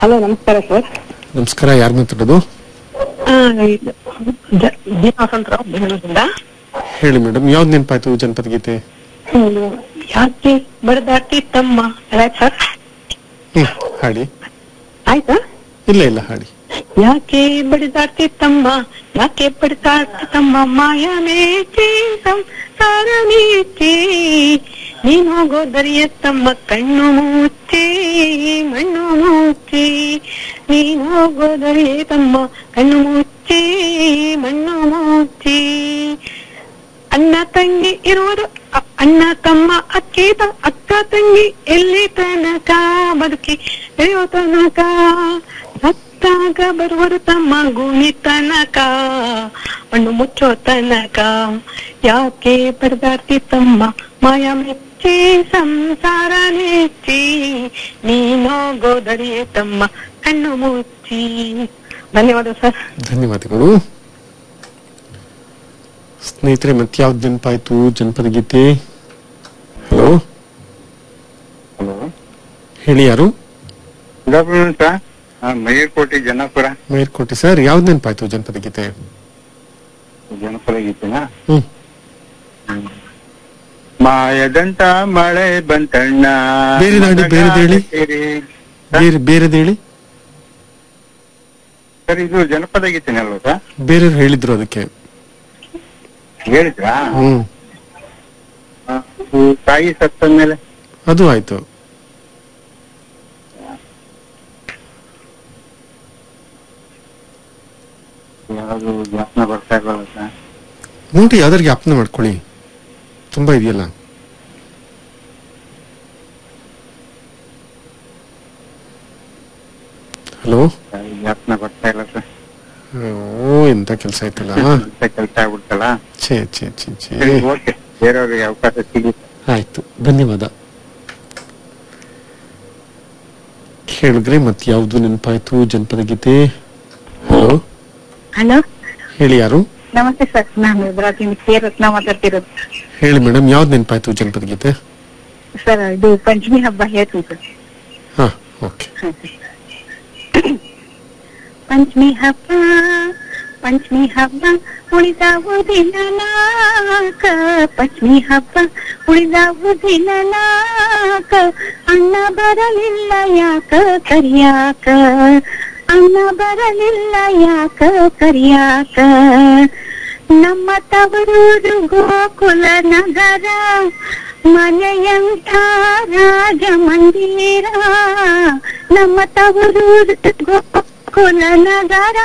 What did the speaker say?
Hello ನಮಸ್ಕಾರ sir ನಮಸ್ಕಾರ ಯಾರು ಮಾತಾಡೋದು ಇದು ಜ- ದೀಪ ವಸಂತರಾವ್ ಬೆಂಗಳೂರಿಂದ ಹೇಳಿ ಮೇಡಮ್ ಯಾವ್ದು ನೆನಪಾಯ್ತು ಜನಪದ ಗೀತೆ ಹ್ಮ್. ಯಾಕೆ ಬಡದಾಟಿ ತಮ್ಮ ಆಯ್ತು ಸರ್ ಹ್ಮ್ ಹಾಡಿ ಆಯ್ತಾ ಇಲ್ಲ ಇಲ್ಲ ಹಾಡಿ ಯಾಕೆ ಬಡಿದಾಡ್ತಿ ತಮ್ಮ ಯಾಕೆ ಬಡಿದಾಡ್ತಿ ತಮ್ಮ ಮಾಯನೇಚಿ ಸಂಸಾರ ನೀಚಿ ನೀನ್ ಹೋಗೋ ದರಿಯ ತಮ್ಮ ಕಣ್ಣು ಮುಚ್ಚಿ ಮಣ್ಣು ಮುಚ್ಚಿ ನೀನ್ ಹೋಗೋ ದರಿಯ ತಮ್ಮ ಕಣ್ಣು ಮುಚ್ಚಿ ಮಣ್ಣು ಮುಚ್ಚಿ ಅಣ್ಣ ತಂಗಿ ಇರುವುದು ಅ- ಅಣ್ಣ ತಮ್ಮ ಅಕ್ಕಿ ತ- ಅಕ್ಕ ತಂಗಿ ಎಲ್ಲಿ ತನಕ ಬದುಕಿ ಬೆಳೆಯೋ ತನಕ ಸತ್ತಾಗ ಬರುವರು ತಮ್ಮ ಗುಣಿ ತನಕ ಮಣ್ಣು ಮುಚ್ಚೋ ತನಕ ಯಾಕೆ ಪರದಾಡ್ತಿ ತಮ್ಮ ಮಾಯ ಮೆಚ್ಚಿ ಸಂಸಾರ ನೆಚ್ಚಿ ನೀನೋ ಗೋದರಿಯೇ ತಮ್ಮ ಕಣ್ಣು ಮುಚ್ಚಿ ಧನ್ಯವಾದ ಸರ್ ಧನ್ಯವಾದಗಳು ಸ್ನೇಹಿತರೆ ಮತ್ತೆ ಯಾವ್ದು ನೆನಪಾಯ್ತು ಜನಪದ ಗೀತೆ ಹಲೋ ಹಲೋ ಹೇಳಿ ಯಾರು ಗುಡ್ ಆಫ್ಟರ್ನೂನ್ ಸರ್ ಮಯೂರ್ಕೋಟೆ ಜನ್ನಾಪುರ ಮೇರ್ಕೋಟೆ ಸರ್ ಯಾವ್ದು ನೆನಪಾಯ್ತು ಜನಪದ ಗೀತೆ ಜನಪದ ಗೀತೆನಾ ಹ್ಮ್ ಮಾಯದಂತ ಮಳೆ ಬಂತಣ್ಣ ಬೇರೆದ್ ಹಾಡಿ, ಬೇರೆದ್ ಹೇಳಿ. ಬೇರೆ ಬೇರೆದು ಹೇಳಿ ಸರ್ ಇದು ಜನಪದ ಗೀತೆನಲ್ವ ಸರ್ ಬೇರೆಯವ್ರು ಹೇಳಿದ್ರು ಅದಕ್ಕೆ ಹೇಳಿದ್ರಾ ಹ್ಮ್ ಆ, ಈ ತಾಯಿ ಸತ್ತ ಮೇಲೆ ಅದು ಆಯ್ತು ಯಾವುದು ಜ್ಞಾಪನ ಬರ್ತಾ ಇರಲ್ಲ ಸರ್ ನೋಡಿ ಯಾವ್ದಾರು ಜ್ಞಾಪನ ಮಾಡ್ಕೊಳ್ಳಿ ತುಂಬಾ ಇದೆಯಲ್ಲ ಹಲೋ ಸರ್, ಜ್ಞಾಪನ ಬರ್ತಾ ಇಲ್ಲ ಸರ್ ಓ ಎಂತ ಕೆಲಸ ಆಯ್ತಲ್ಲ ಅಂತ ಕೆಲಸ ಆಗ್ಬಿಡ್ತಲ್ಲ ಛೇ ಛೇ ಛೇ ಛೇ ಸರಿ ಓಕೆ ಬೇರೆಯವ್ರಿಗೆ ಅವಕಾಶ ಸಿಗಿ ಆಯ್ತು ಧನ್ಯವಾದ ಕೇಳಿದ್ರೆ ಮತ್ತೆ ಯಾವ್ದು ನೆನಪಾಯ್ತು ಜನಪದ ಗೀತೆ ಹಲೋ ಹಲೋ ಹೇಳಿ ಯಾರು ನಮಸ್ತೆ ಸರ್ ನಾನು ಇಬ್ರಾಹಿಂ ಕೆ ರತ್ನ ಮಾತಾಡ್ತಿರೋದು ಹೇಳಿ ಮೇಡಮ್ ಯಾವ್ದು ನೆನಪಾಯ್ತು ಜನಪದ ಗೀತೆ ಸರ್ ಇದು ಪಂಚಮಿ ಹಬ್ಬ ಹೇಳ್ತೀನಿ ಸರ್ ಹಾ ಓಕೆ ಪಂಚಮಿ ಹಬ್ಬ ಪಂಚಮಿ ಹಬ್ಬ ಉಳಿದಾವುದಿಲ್ಲ ನಾಕ ಪಂಚಮಿ ಹಬ್ಬ ಉಳಿದಾವುದಿಲ್ಲ ನಾಕ ಅಣ್ಣ ಬರಲಿಲ್ಲ ಯಾಕ ಕರಿಯಾಕ ಅಣ್ಣ ಬರಲಿಲ್ಲ ಯಾಕ ಕರಿಯಾಕ ನಮ್ಮ ತವರೂರು ಗೋಕುಲ ನಗರ ಮನೆಯಂಥ ರಾಜ ಮಂದಿರ ನಮ್ಮ ತವರೂರು ಗೋಕುಲ ನಗರ